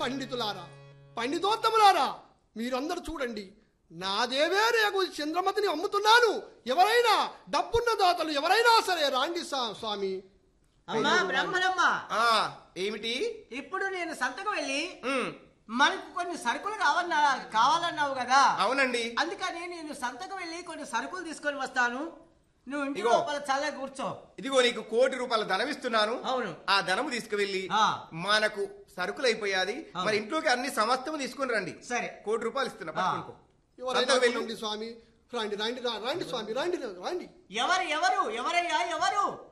పండితులారా పండితోత్తములారా మీరందరూ చూడండి నాదేవే రేగు చంద్రమతిని అమ్ముతున్నాను ఎవరైనా డబ్బున్న దాతలు ఎవరైనా సరే రాండి సా- స్వామి అమ్మా బ్రహ్మణమ్మ ఆ ఏమిటి ఇప్పుడు నేను సంతకు వెళ్ళి ఉమ్, మనకు కొన్ని సరుకులు కావన్నా కావాలన్నావు కదా అవునండి అందుకని నేను సంతకు వెళ్ళి కొన్ని సరుకులు తీసుకొని వస్తాను నువ్వు ఇంటి ఇగో. లోపల చల్ల కూర్చో ఇదిగో నీకు కోటి రూపాయల ధనం ఇస్తున్నాను అవును. ఆ ధనము తీసుకువెళ్ళి ఆ. మనకు సరుకులు అయిపోయాది అవును. మరి ఇంట్లోకి అన్ని సమస్తము తీసుకొని రండి సరే కోటి రూపాయలు ఇస్తున్నా ఆ. పట్టుకో. ఎవరైనా సంతకు వెళ్ళు. రండి స్వామి రండి రండి రా- రండి స్వామి రండి రండి ఎవరు ఎవరు ఎవరయ్యా ఎవరు